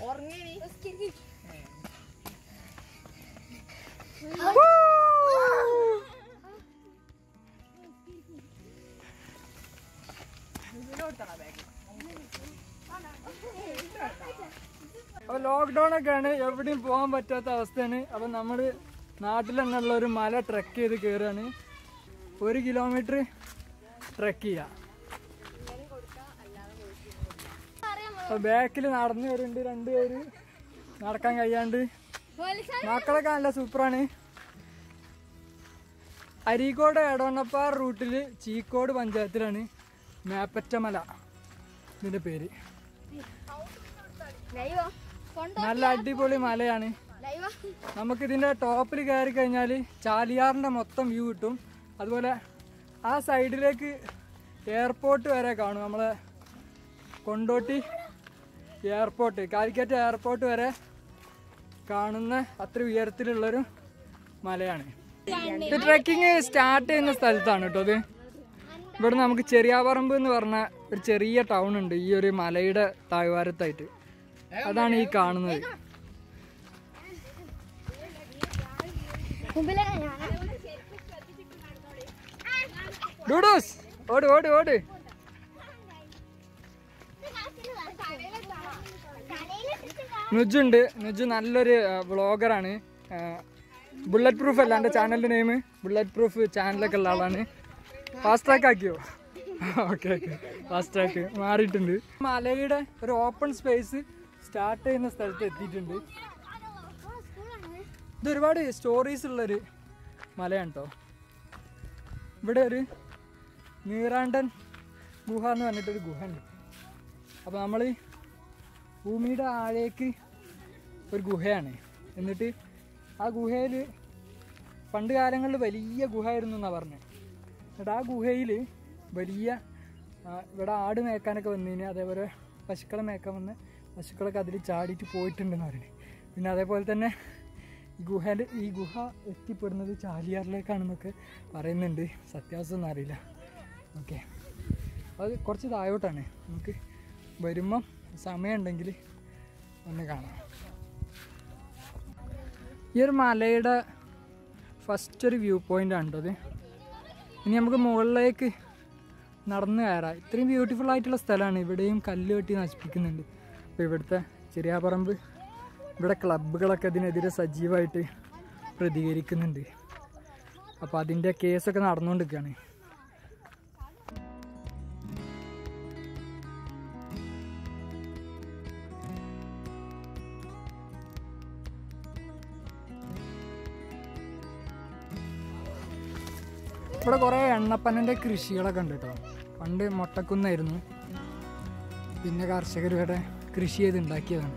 അപ്പൊ ലോക്ക്ഡൌൺ ഒക്കെയാണ് എവിടെയും പോകാൻ പറ്റാത്ത അവസ്ഥയാണ് അപ്പൊ നമ്മള് നാട്ടിൽ തന്നെയുള്ള ഒരു മല ട്രക്ക് ചെയ്ത് കയറാണ് ഒരു കിലോമീറ്റർ ട്രക്ക് ചെയ്യാം അപ്പൊ ബാക്കിൽ നടന്നു വരുന്നുണ്ട് രണ്ടുപേര് നടക്കാൻ കഴിയാണ്ട് മക്കളൊക്കെ നല്ല സൂപ്പറാണ് അരീക്കോട് എടവണ്ണപ്പാറ റൂട്ടില് ചീക്കോട് പഞ്ചായത്തിലാണ് മേപ്പറ്റമല ഇതിന്റെ പേര് നല്ല അടിപൊളി മലയാണ് നമുക്ക് ഇതിന്റെ ടോപ്പിൽ കയറി കഴിഞ്ഞാൽ ചാലിയാറിന്റെ മൊത്തം വ്യൂ കിട്ടും അതുപോലെ ആ സൈഡിലേക്ക് എയർപോർട്ട് വരെ കാണും നമ്മളെ കൊണ്ടോട്ടി എയർപോർട്ട് കാലിക്കറ്റ് എയർപോർട്ട് വരെ കാണുന്ന അത്ര ഉയരത്തിലുള്ളൊരു മലയാണ് ഇത് ട്രെക്കിങ് സ്റ്റാർട്ട് ചെയ്യുന്ന സ്ഥലത്താണ് കേട്ടോ ഇത് ഇവിടെ നമുക്ക് ചെറിയാപറമ്പ് എന്ന് പറഞ്ഞ ഒരു ചെറിയ ടൗൺ ഉണ്ട് ഈ ഒരു മലയുടെ താഴ്വാരത്തായിട്ട് അതാണ് ഈ കാണുന്നത് ഡൂഡൂസ് ഓട് ഓട് ഓട് നുജുണ്ട് നുജു നല്ലൊരു വ്ളോഗറാണ് ബുള്ളറ്റ് പ്രൂഫ് അല്ല എൻ്റെ ചാനലിൻ്റെ നെയിം ബുള്ളറ്റ് പ്രൂഫ് ചാനലൊക്കെ ഉള്ള ആളാണ് ഫാസ്റ്റ് ട്രാക്ക് ആക്കിയോ ഓക്കെ ഓക്കെ ഫാസ്റ്റ് ട്രാക്ക് മാറിയിട്ടുണ്ട് മലയുടെ ഒരു ഓപ്പൺ സ്പേസ് സ്റ്റാർട്ട് ചെയ്യുന്ന സ്ഥലത്ത് എത്തിയിട്ടുണ്ട് ഇത് ഒരുപാട് സ്റ്റോറീസ് ഉള്ളൊരു മലയാണ് കേട്ടോ ഇവിടെ ഒരു നീറാണ്ടൻ ഗുഹ എന്ന് പറഞ്ഞിട്ടൊരു ഗുഹ ഉണ്ട് അപ്പോൾ നമ്മൾ ഭൂമിയുടെ ആഴേക്ക് ഒരു ഗുഹയാണ് എന്നിട്ട് ആ ഗുഹയിൽ പണ്ട് കാലങ്ങളിൽ വലിയ ഗുഹയായിരുന്നു എന്നാണ് പറഞ്ഞത് എന്നിട്ട് ആ ഗുഹയിൽ വലിയ ആ, ഇവിടെ ആട് മേക്കാനൊക്കെ വന്നതിന് അതേപോലെ പശുക്കളെ മേക്കാൻ വന്ന് പശുക്കളൊക്കെ അതിൽ ചാടിയിട്ട് പോയിട്ടുണ്ടെന്ന് പറയുന്നത് പിന്നെ അതേപോലെ തന്നെ ഈ ഗുഹേൻ്റെ ഈ ഗുഹ എത്തിപ്പെടുന്നത് ചാലിയാറിലേക്കാണെന്നൊക്കെ പറയുന്നുണ്ട് സത്യാവസ്ഥ ഒന്നും അറിയില്ല ഓക്കെ അത് കുറച്ച് താഴോട്ടാണ് നമുക്ക് വരുമ്പം സമയമുണ്ടെങ്കിൽ ഒന്ന് കാണാം ഈ ഒരു മലയുടെ ഫസ്റ്റ് ഒരു വ്യൂ പോയിന്റ് ആണ് കേട്ടോ അത് ഇനി നമുക്ക് മുകളിലേക്ക് നടന്നു കയറാം ഇത്രയും ബ്യൂട്ടിഫുൾ ആയിട്ടുള്ള സ്ഥലമാണ് ഇവിടെയും കല്ല് കെട്ടി നശിപ്പിക്കുന്നുണ്ട് അപ്പോൾ ഇവിടുത്തെ ചെറിയാപറമ്പ് ഇവിടെ ക്ലബ്ബുകളൊക്കെ ഇതിനെതിരെ സജീവമായിട്ട് പ്രതികരിക്കുന്നുണ്ട് അപ്പോൾ അതിൻ്റെ കേസൊക്കെ നടന്നുകൊണ്ടിരിക്കുകയാണ് ഇവിടെ കുറേ എണ്ണപ്പനൻ്റെ കൃഷികളൊക്കെ ഉണ്ട് കേട്ടോ പണ്ട് മൊട്ടക്കുന്നായിരുന്നു പിന്നെ കർഷകർ ഇവിടെ കൃഷി ചെയ്ത് ഉണ്ടാക്കിയതാണ്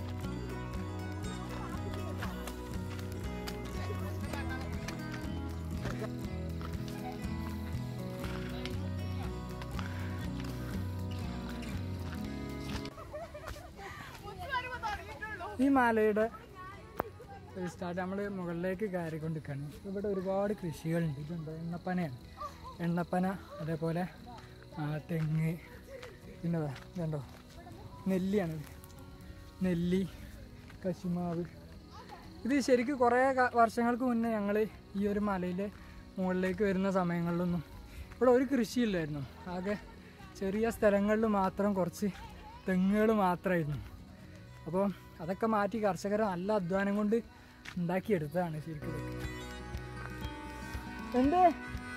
ഈ മലയുടെ ഒരു സ്റ്റാർട്ട് നമ്മൾ മുകളിലേക്ക് കയറിക്കൊണ്ടിരിക്കുകയാണ് ഇവിടെ ഒരുപാട് കൃഷികളുണ്ട് ഇതുണ്ട് എണ്ണപ്പനയാണ് എണ്ണപ്പന അതേപോലെ ആ, തെങ്ങ് പിന്നെ ദാ ഇതുണ്ടോ നെല്ലിയാണിത് നെല്ലി കശുമാവ് ഇത് ശരിക്കും കുറേ ക- വർഷങ്ങൾക്ക് മുന്നേ ഞങ്ങൾ ഈ ഒരു മലയിലെ മുകളിലേക്ക് വരുന്ന സമയങ്ങളിലൊന്നും ഇവിടെ ഒരു കൃഷിയില്ലായിരുന്നു ആകെ ചെറിയ സ്ഥലങ്ങളിൽ മാത്രം കുറച്ച് തെങ്ങുകൾ മാത്രമായിരുന്നു അപ്പോൾ അതൊക്കെ മാറ്റി കർഷകർ നല്ല അധ്വാനം കൊണ്ട് ഉണ്ടാക്കിയെടുത്തതാണ് ശരിക്കും ഇതൊക്കെ. എന്ത്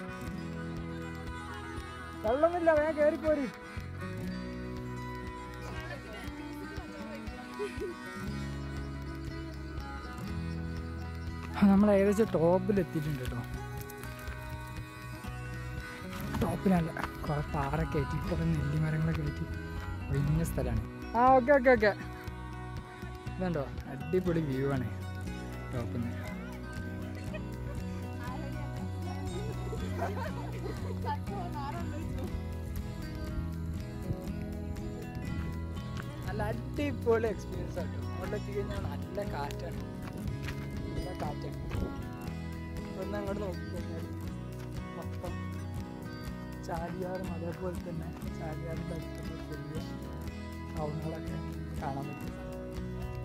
വെള്ളമില്ല വേഗം കയറിപ്പോരി നമ്മൾ ഏകദേശം ടോപ്പിൽ എത്തിയിട്ടുണ്ട് കേട്ടോ ടോപ്പിലല്ല കുറെ പാറ കയറ്റി കുറെ നെല്ലിമരങ്ങളൊക്കെ കയറ്റി വലിയ സ്ഥലമാണ് ആ ഓക്കെ ഓക്കെ ഓക്കെ ഇതുണ്ടോ അടിപൊളി വ്യൂ ആണ് ടോപ്പിൽ നിന്ന് നല്ല അടിപൊളി എക്സ്പീരിയൻസ് ആട്ടോ അവിടെ എത്തിക്കഴിഞ്ഞാൽ നല്ല കാറ്റാണ് നല്ല കാറ്റാണ് ഒന്ന് അങ്ങോട്ട് നോക്കിക്കഴിഞ്ഞാൽ മൊത്തം ചാലിയാറും അതേപോലെ തന്നെ ചാലിയാറിൻ്റെ അടുത്തുള്ള വലിയ ടൗണുകളൊക്കെ കാണാൻ പറ്റും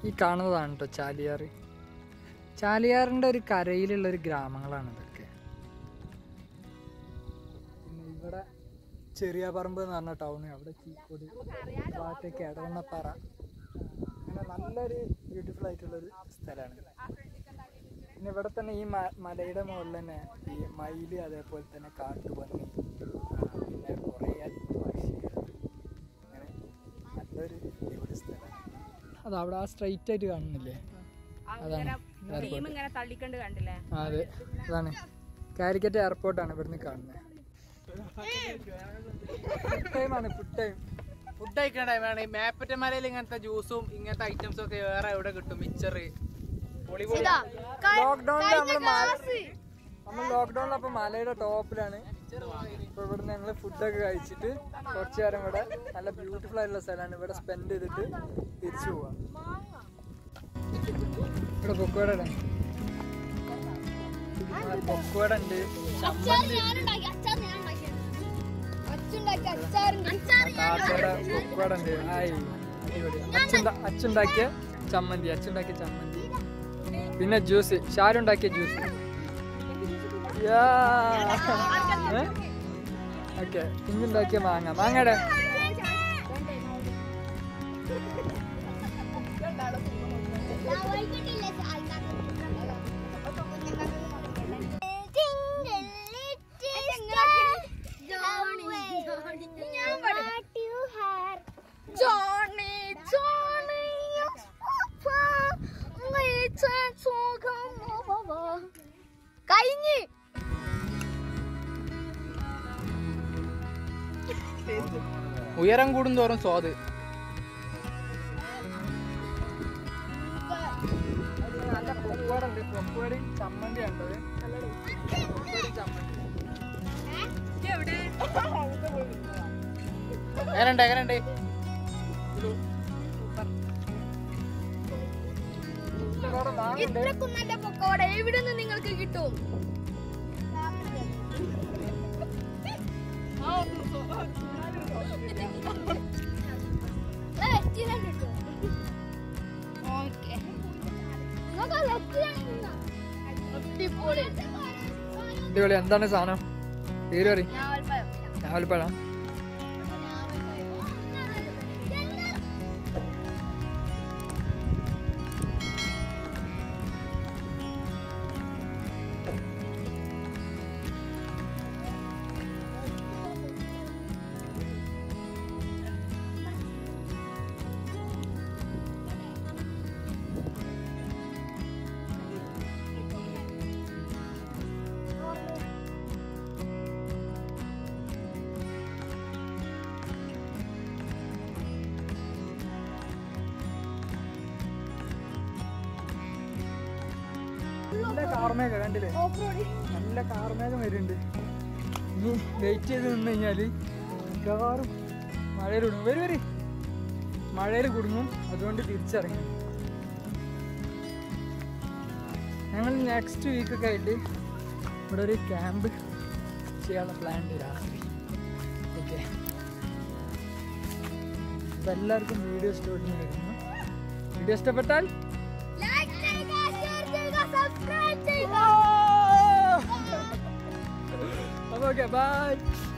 ഈ കാണുന്നതാണ് കേട്ടോ ചാലിയാർ ചാലിയാറിൻ്റെ ഒരു കരയിലുള്ള ഒരു ഗ്രാമങ്ങളാണ് ഇതൊക്കെ പിന്നെ ഇവിടെ ചെറിയ പറമ്പ് എന്ന് പറഞ്ഞ ടൗണ് അവിടെ ചീക്കോട് ഭാഗത്തേക്ക് എടവണ്ണപ്പാറ അങ്ങനെ നല്ലൊരു ബ്യൂട്ടിഫുൾ ആയിട്ടുള്ളൊരു സ്ഥലമാണ് പിന്നെ ഇവിടെ തന്നെ ഈ മ- മലയുടെ മുകളിൽ തന്നെ ഈ മയില് അതേപോലെ തന്നെ കാട്ടുപന്നി ആ, പിന്നെ കുറേ അധികം പക്ഷികൾ അങ്ങനെ നല്ലൊരു അടിപൊളി സ്ഥലമാണ് അത് അവിടെ ആ സ്ട്രൈറ്റ് ആയിട്ട് കാണുന്നില്ലേ അതാണ് ടീം ഇങ്ങനെ തള്ളിക്കണ്ട് കണ്ടില്ലേ ആ, അതെ അതാണ് കാലിക്കറ്റ് എയർപോർട്ടാണ് ഇവിടുന്ന് കാണുന്നത് ഫുഡ് ടൈമാണ് ഫുഡ് ടൈം ഫുഡ് കഴിക്കണ ടൈമാണ് മേപ്പറ്റമലയിൽ ഇങ്ങനത്തെ ജ്യൂസും ഇങ്ങനത്തെ ഐറ്റംസും ഒക്കെ വേറെ എവിടെ കിട്ടും മിച്ചറ് പൊളിപൊളി ലോക്ക്ഡൌണിൽ നമ്മൾ നമ്മൾ ലോക്ക്ഡൌണിൽ അപ്പൊ മലയുടെ ടോപ്പിലാണ് ഇപ്പൊ ഇവിടുന്ന് ഞങ്ങൾ ഫുഡൊക്കെ കഴിച്ചിട്ട് കുറച്ചു നേരം ഇവിടെ നല്ല ബ്യൂട്ടിഫുൾ ആയിട്ടുള്ള സ്ഥലമാണ് ഇവിടെ സ്പെൻഡ് ചെയ്തിട്ട് തിരിച്ചു പോവാം ഇവിടെ പൊക്കോട പൊക്കോട ഉണ്ട് ചമ്മന്തി താത്തയുടെ പൊക്കോട ഉണ്ട് ആയി അടിപൊളി അച്ഛൻ അച്ഛണ്ടാക്കിയ ചമ്മന്തി അച്ഛണ്ടാക്കിയ ചമ്മന്തി പിന്നെ ജ്യൂസ് ഷാരുണ്ടാക്കിയ ജ്യൂസ് ഓക്കെ കുഞ്ഞുണ്ടാക്കിയ മാങ്ങ മാങ്ങയുടെ Johnny, Johnny, കഴിഞ്ഞ് ഉയരം കൂടുന്തോറും സ്വാദ് നല്ല പൊക്കോട ഉണ്ട് പൊക്കോടി ചമ്മന്തി ഉണ്ടത് പൊക്കോടി ചമ്മന്തി എങ്ങനെയുണ്ട് എങ്ങനെയുണ്ട് ഇവിടെ മാങ്ങുണ്ട് ഇത്രക്കും നല്ല പൊക്കോട എവിടെ നിന്ന് നിങ്ങൾക്ക് കിട്ടും അടിപൊളി അടിപൊളി എന്താണ് സാധനം പേര് പറയും രാവിലെപ്പഴം നല്ല കാർമേഘ കണ്ടില്ലേ നല്ല കാർമേഘം വരുന്നുണ്ട് ഇനി വെയിറ്റ് ചെയ്ത് നിന്ന് കഴിഞ്ഞാല് മിക്കവാറും മഴയിൽ കുടുങ്ങും വരും വരും മഴയിൽ കുടുങ്ങും അതുകൊണ്ട് തിരിച്ചിറങ്ങി ഞങ്ങൾ നെക്സ്റ്റ് വീക്കൊക്കെ ആയിട്ട് ഇവിടെ ഒരു ക്യാമ്പ് ചെയ്യാനുള്ള പ്ലാൻ ഉണ്ട് രാത്രി ഓക്കെ അപ്പം എല്ലാവർക്കും വീഡിയോ ഇഷ്ടപ്പെട്ടു വരുന്നു വീഡിയോ ഇഷ്ടപ്പെട്ടാൽ ലൈക്ക് ചെയ്യുക ഷെയർ ചെയ്യുക സബ്സ്ക്രൈബ് ചെയ്യുക അപ്പോൾ ഓക്കെ ബൈ